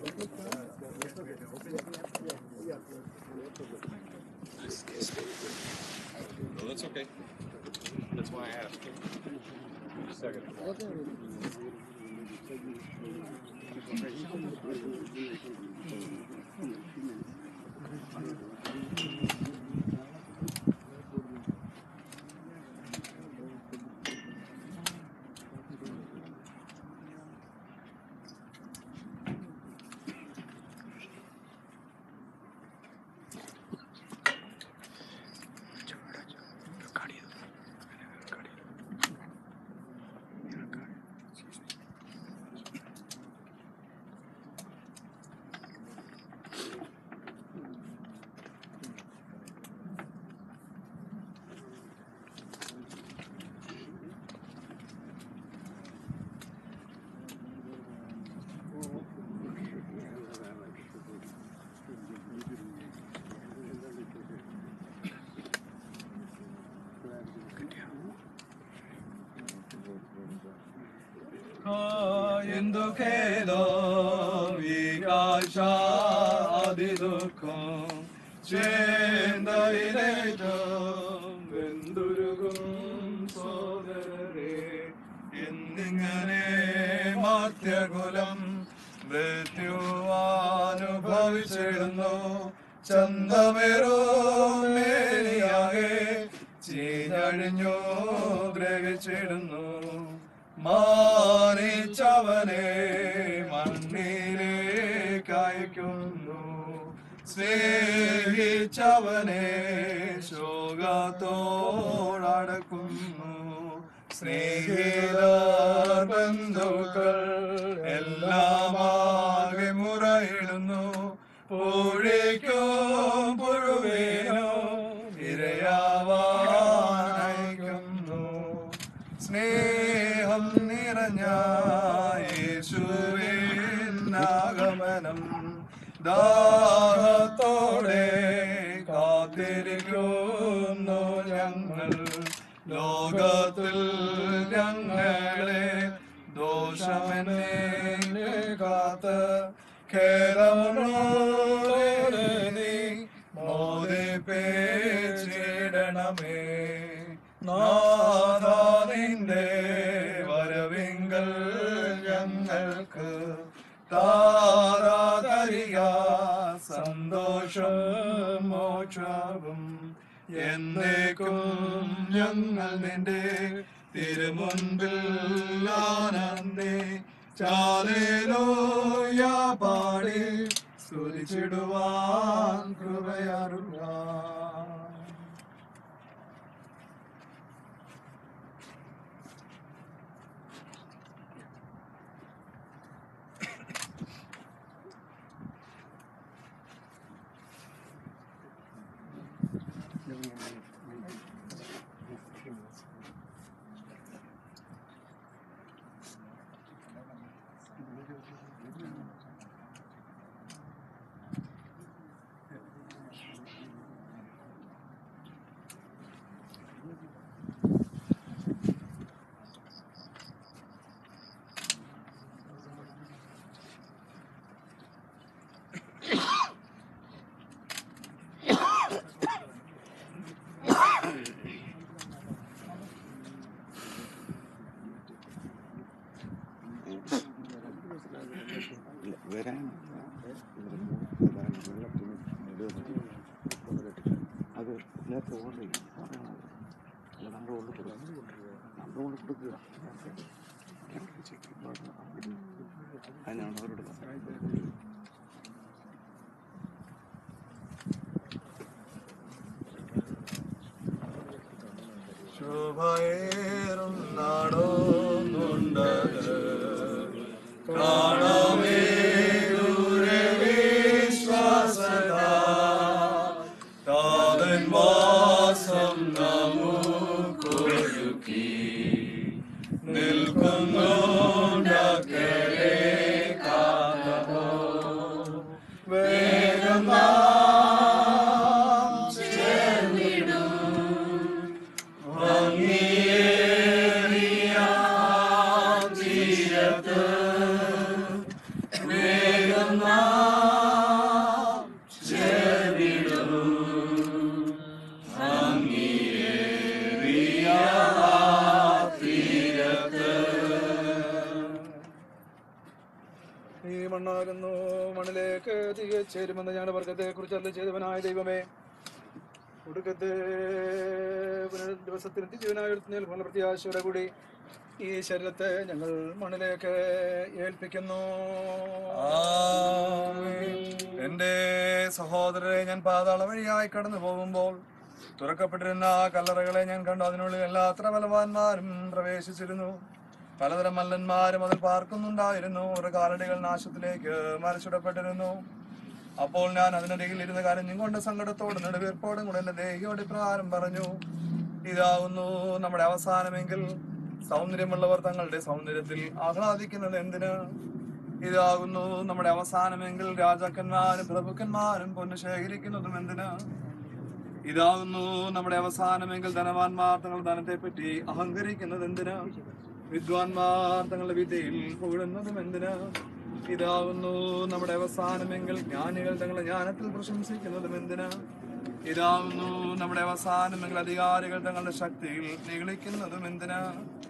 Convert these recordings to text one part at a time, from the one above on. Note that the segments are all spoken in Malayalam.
No, that's okay. That's why I asked. Just a second. എന്തു ഖേദം ഈ കാഴ്ച അതിദുഃഖം ചേന്തയിലേറ്റം വെന്തുരുകും സോദരരെ എന്നിങ്ങനെ മാത്യകുലം മൃത്യുവാനുഭവിച്ചിടുന്നു ചന്തമേറോമേനിയാകെ ചീഞ്ഞഴിഞ്ഞു ദ്രവിച്ചിടുന്നു മാനിച്ചവനെ മണ്ണിലേക്ക് അയക്കുന്നു സ്നേഹിച്ചവനെ ശോകത്തോടക്കുന്നു സ്നേഹിത ബന്ധുക്കൾ എല്ലാമാകെ മുറയിടുന്നു പൂഴിക്കും പുഴുവേനോ ഇരയാവാനയക്കുന്നു സ്നേഹം നിറഞ്ഞ യേശുവിനാഗമനം ദാഹത്തോടെ കാത്തിരിക്കുന്നു ഞങ്ങൾ ലോകത്തിൽ ഞങ്ങളെ ദോഷമെന്നെ കാത്ത് ഖേദമുള്ളോരെ നീ മോദിപ്പേച്ചിടണമേ നാഥ നിന്റെ വരവിങ്കൽ ഞങ്ങൾക്ക് താരാതരിക സന്തോഷം മോക്ഷവും എന്നേക്കും ഞങ്ങൾ നിന്റെ തിരുമുൻപിൽ ആനന്ദേ ചാലേലോയ പാടി സ്തുതിച്ചിടുവാൻ കൃപയറുക വരാൻ അത് നേരത്തെ ഓർഡർ ചെയ്യും അല്ല നമ്മൾ കൊണ്ട് കൊടുക്കുക നമ്മൾ കൊണ്ട് കൊടുക്കുക അതിനാണ് അവരോട് പറഞ്ഞത് ശോഭയേറും നാടോന്നുണ്ടത് കാണമേ ദൂരെ വിശ്വാസതാ താതൻ വാസം നമുക്കൊരുക്കി നിൽക്കുന്നു ഡക്കരെ കാത്തോ വേഗം നാം ചേർന്നിടും ഭംഗിയേറിയ തീരത്ത് നിങ്ങളിലേക്ക് തിരികെ ചേരുമെന്ന് ഞങ്ങളുടെ വർഗത്തെ കുറിച്ച് അല്ല ചെയ്തവനായ ദൈവമേ ഒടുക്കത്തെ പുനർ ദിവസത്തിൽ ജീവനായ നിൽക്കുന്ന പ്രത്യാശയോടെ കൂടി ഈ ശരീരത്തെ ഞങ്ങൾ മണ്ണിലേക്ക് ഏൽപ്പിക്കുന്നു ആമേൻ. എന്റെ സഹോദരരെ ഞാൻ പാതാള വഴിയായി കടന്നു പോകുമ്പോൾ തുറക്കപ്പെട്ടിരുന്ന ആ കല്ലറകളെ ഞാൻ കണ്ടു അതിനുള്ളിൽ എല്ലാത്ര ബലവാന്മാരും പ്രവേശിച്ചിരുന്നു പലതരം മല്ലന്മാരും അതിൽ പാർക്കുന്നുണ്ടായിരുന്നു ഒരു കാലടികൾ നാശത്തിലേക്ക് മറിച്ചിടപ്പെട്ടിരുന്നു അപ്പോൾ ഞാൻ അതിനരികിൽ ഇരുന്ന കാര്യം കൊണ്ട് സങ്കടത്തോടും നെടുവീർപ്പോടും കൂടെ എന്റെ ദേഹിയോട് ഇപ്രകാരം പറഞ്ഞു ഇതാകുന്നു നമ്മുടെ അവസാനമെങ്കിൽ സൗന്ദര്യമുള്ളവർ തങ്ങളുടെ സൗന്ദര്യത്തിൽ ആഹ്ലാദിക്കുന്നത് എന്തിന് ഇതാകുന്നു നമ്മുടെ അവസാനമെങ്കിൽ രാജാക്കന്മാരും പ്രഭുക്കന്മാരും പൊന്ന് ശേഖരിക്കുന്നതും എന്തിന് ഇതാകുന്നു നമ്മുടെ അവസാനമെങ്കിൽ ധനവാന്മാർ തങ്ങളുടെ ധനത്തെ പറ്റി അഹങ്കരിക്കുന്നത് എന്തിന് വിദ്വാൻമാർ തങ്ങളുടെ വിദ്യയിൽ പുകഴുന്നതും എന്തിന് ഇതാകുന്നു നമ്മുടെ അവസാനമെങ്കിൽ ജ്ഞാനികൾ തങ്ങളുടെ ജ്ഞാനത്തിൽ പ്രശംസിക്കുന്നതും എന്തിന് ഇതാകുന്നു നമ്മുടെ അവസാനമെങ്കിൽ അധികാരികൾ തങ്ങളുടെ ശക്തിയിൽ നിഗളിക്കുന്നതും എന്തിന്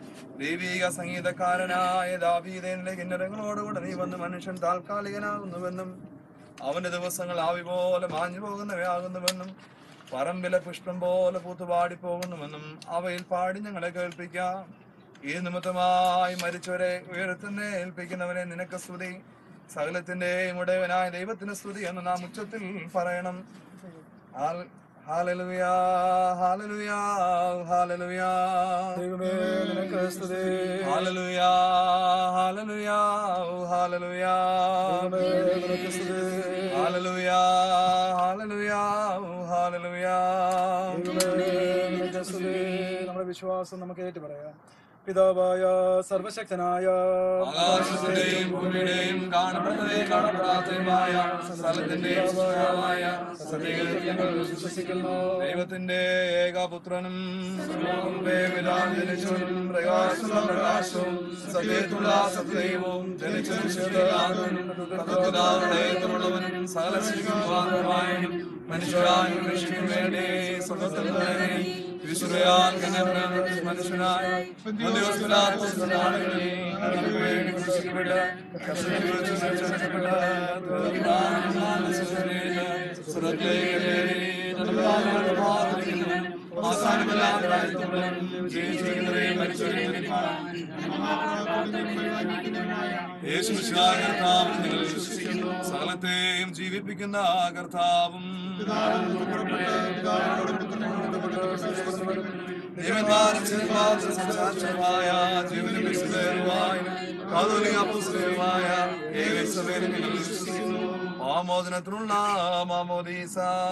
ദൈവിക സംഗീതക്കാരനായ ദാവീദേന്റെ കിന്നരങ്ങളോടുകൂടെ നീ വന്ന് മനുഷ്യൻ താൽക്കാലികനാകുന്നുവെന്നും അവന്റെ ദിവസങ്ങൾ ആവി പോലെ മാഞ്ഞു പോകുന്നവയാകുന്നുവെന്നും പറമ്പിലെ പുഷ്പം പോലെ പൂത്തുപാടി പോകുന്നുവെന്നും അവയിൽ പാടി ഞങ്ങളെ കേൾപ്പിക്കാം ഈ നിമിത്തമായി മരിച്ചവരെ ഉയരത്തിനെ ഏൽപ്പിക്കുന്നവനെ നിനക്ക് സ്തുതി സകലത്തിന്റെയും ഉടയവനായ ദൈവത്തിന് സ്തുതി എന്ന് നാം ഉച്ചത്തിൽ പറയണം ഹാൽ- ഹാലലുയാ ഹാലലുയാ ഹാലലുയാ ദൈവമേ നിനക്ക് സ്തുതി ഹാലലുയാ ഹാലലുയാ ഹാലലുയാ ദൈവമേ നിനക്ക് സ്തുതി ഹാലലുയാ ഹാലലുയാ ഹാലലുയാ ദൈവമേ നിനക്ക് സ്തുതി നമ്മുടെ വിശ്വാസം നമുക്ക് ഏറ്റു പറയാം പിതാവായ സർവശക്തനായ ആകാശത്തിന്റെയും ഭൂമിയുടെയും കാണപ്പെടുന്നതേയും കാണപ്പെടാത്തതുമായ സ്ഥലത്തിന്റെയും സുസ്ഥിരമായ സത്യങ്ങളിൽ ഞങ്ങൾ വിശ്വസിക്കുന്നു ദൈവത്തിന്റെ ഏകപുത്രനും മുമ്പേ പിതാവ് ജനിച്ചവനും പ്രകാശമുള്ള പ്രകാശവും സത്യത്തുള്ള സത്യവും ജനിച്ചവനും ശരിയാകുന്നവനും കർത്തൃപിതാവിന്റെ ഏകമുള്ളവനും സകല ശിശുവാനും മനുഷ്യരായും രക്ഷിക്കും വേണ്ടി സ്വർഗ്ഗത്തിൽ നിന്ന് വിശുദ്ധയാൽ കന്യകനായ മനുഷ്യനായി മധ്യവസ്ഥനായ നാളുകളിൽ ഞങ്ങൾക്ക് വേണ്ടി ക്രൂശിക്കപ്പെട്ട് കർഷകരെ കുറിച്ച് മരിച്ചടക്കപ്പെട്ട് സ്വർഗ്ഗത്തിലേക്ക് കയറി തന്റെ പിതാവിനോട് പ്രാർത്ഥിക്കുന്നവനും അവസാനമെല്ലാം രാജ്യത്തുള്ളവനും ജീവിച്ചിരിക്കുന്നവരെയും മരിച്ചവരെയും യേശു കർത്താവും നിങ്ങൾ വിശ്വസിക്കുന്നു സകലത്തെയും ജീവിപ്പിക്കുന്ന കർത്താവും ജീവന്മാരും ചെറുപാത്ര സംസാരമായ ജീവനും വിശുദ്ധരുമായ കാതോലിക പുസ്തകമായ ഏകസഭയിൽ നിങ്ങൾ വിശ്വസിക്കുന്നു ആമോദനത്തിനുള്ള മാമോദീസ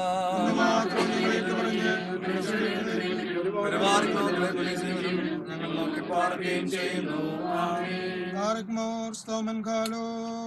പരിപാടികളെ ജീവനും ഞങ്ങൾ നോക്കി പാടുകയും ചെയ്യുന്നു Argmor stomen kalo.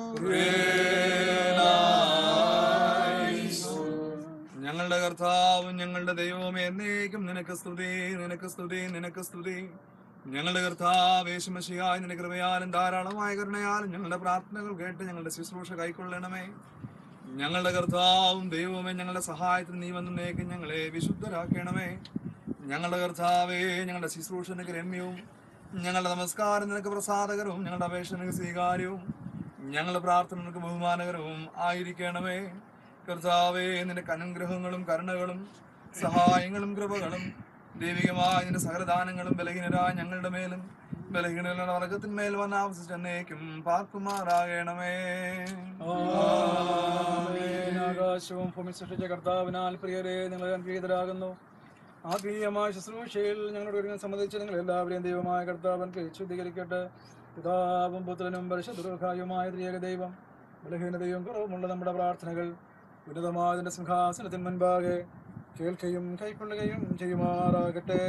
ഞങ്ങളുടെ കർത്താവും ഞങ്ങളുടെ ദൈവവും എന്നേക്കും നിനക്ക് സ്തുതി നിനക്ക് സ്തുതി നിനക്ക് സ്തുതി ഞങ്ങളുടെ കർത്താവ് യേശുമശിയായി നിന്റെ കൃപയാലും ധാരാളമായ കരുണയാലും ഞങ്ങളുടെ പ്രാർത്ഥനകൾ കേട്ട് ഞങ്ങളുടെ ശുശ്രൂഷ കൈക്കൊള്ളണമേ ഞങ്ങളുടെ കർത്താവും ദൈവവുമേ ഞങ്ങളുടെ സഹായത്തിന് നീ വന്നേക്കും ഞങ്ങളെ വിശുദ്ധരാക്കണമേ ഞങ്ങളുടെ കർത്താവേ ഞങ്ങളുടെ ശുശ്രൂഷ നിനക്ക് രമ്യവും ഞങ്ങളുടെ നമസ്കാരം നിനക്ക് പ്രസാദകരവും ഞങ്ങളുടെ അപേക്ഷ നിനക്ക് സ്വീകാര്യവും ഞങ്ങളുടെ പ്രാർത്ഥന നിനക്ക് ബഹുമാനകരവും ആയിരിക്കണമേ കർത്താവേ നിനക്ക് അനുഗ്രഹങ്ങളും കരുണകളും സഹായങ്ങളും കൃപകളും ദൈവികമായ നിന്റെ സകലദാനങ്ങളും ബലഹീനരായ ഞങ്ങളുടെ മേലും ബലഹീനരുടെ വർഗത്തിന്മേൽ വന്ന് ആവസിച്ചെന്നേക്കും പാർക്കുമാറാകണമേ ആമേൻ. ആകാശവും ഭൂമി സൃഷ്ടിച്ച കർത്താവിനാൽ പ്രിയരെ നിങ്ങൾ അനുഗ്രഹീതരാകുന്നു ആത്മീയമായ ശുശ്രൂഷയിൽ ഞങ്ങളുടെ ഒരുങ്ങാൻ സംബന്ധിച്ച് നിങ്ങൾ എല്ലാവരെയും ദൈവമായ കർത്താവൻ ശുദ്ധീകരിക്കട്ടെ പിതാവും പുത്രനും പരിശുദ്ധമായ ത്രിയേക ദൈവം ബലഹീനതയും കുറവുമുള്ള നമ്മുടെ പ്രാർത്ഥനകൾ ഉന്നതമായതിന്റെ സിംഹാസനത്തിന് മുൻപാകെ കേൾക്കുകയും കൈക്കൊള്ളുകയും ചെയ്യുമാറാകട്ടെ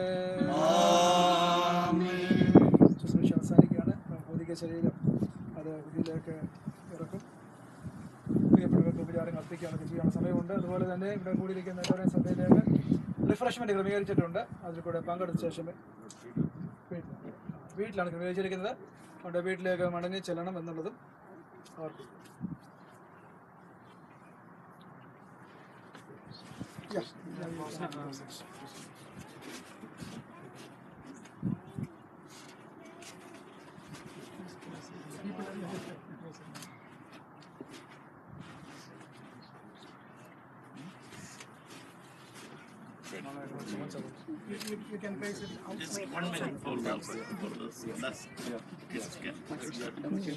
ശുശ്രൂഷ അവസാനിക്കുകയാണ് ഭൗതിക ശരീരം അത് ഇതിലേക്ക് ഇറക്കും പ്രിയപ്പെട്ടവർക്ക് ഉപചാരങ്ങൾ അർപ്പിക്കുകയാണ് ചെയ്യാനുള്ള സമയമുണ്ട് അതുപോലെ തന്നെ ഇവിടെ കൂടിയിരിക്കുന്ന എല്ലാവരുടെയും ശ്രദ്ധയിലേക്ക് റിഫ്രഷ്മെന്റ് ക്രമീകരിച്ചിട്ടുണ്ട് അതിൽ കൂടെ പങ്കെടുത്ത ശേഷം വീട്ടിൽ- വീട്ടിലാണ് ക്രമീകരിച്ചിരിക്കുന്നത് അതുകൊണ്ട് വീട്ടിലേക്ക് മടങ്ങി ചെല്ലണം എന്നുള്ളതും ഓർക്കും You can place it outside. One minute for this. For this. That's yes, yeah.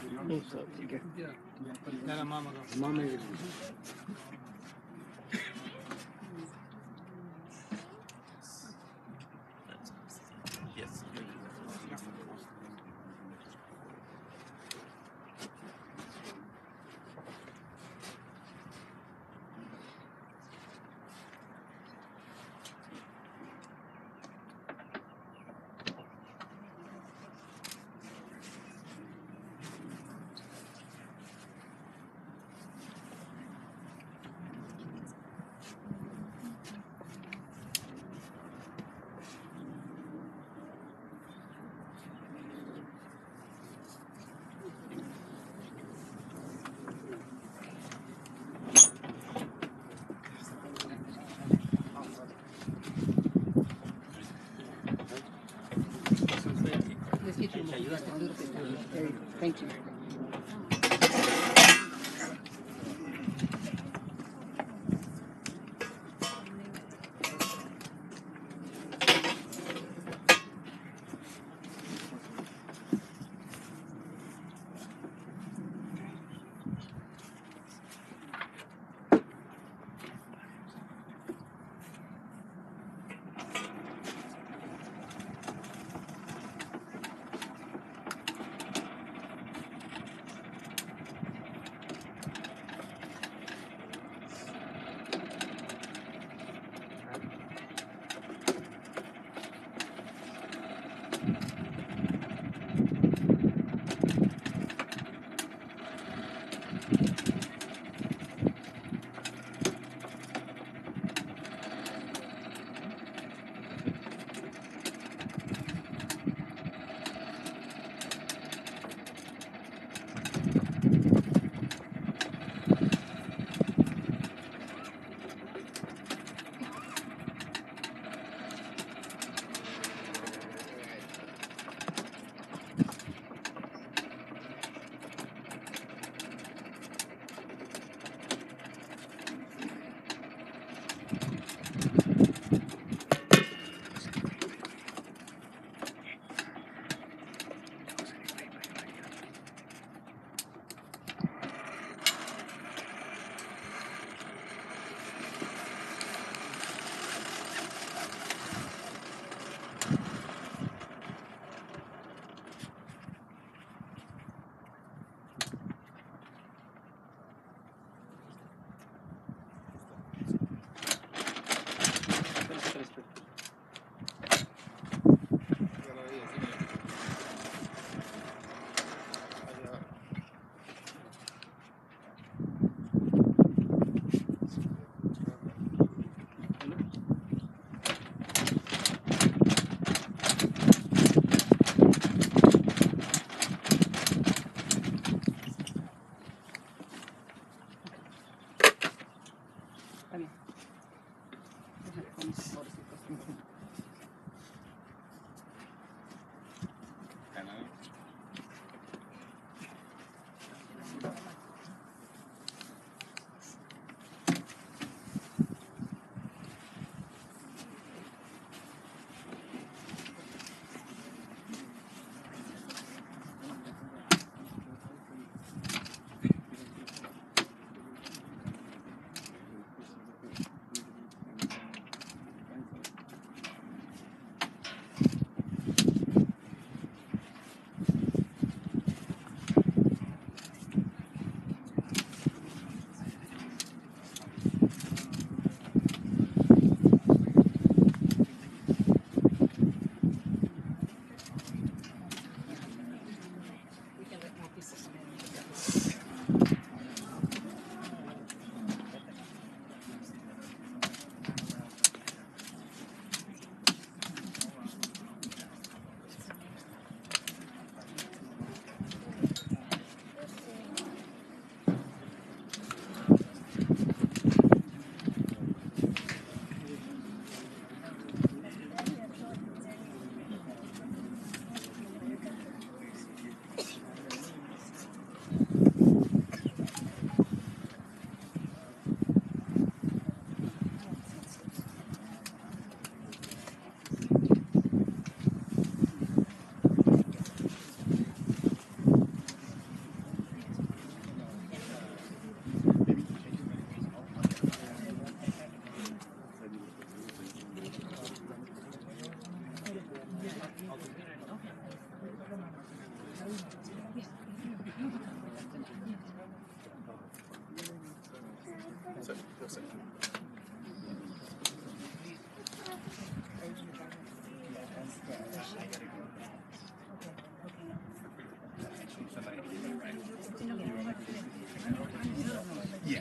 Yes. Let's get you more, just a little bit down. There you go. Thank you.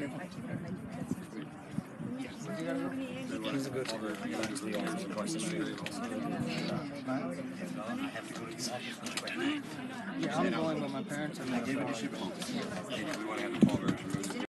Yeah, I'm going with my parents and my We want to have the Paul Rose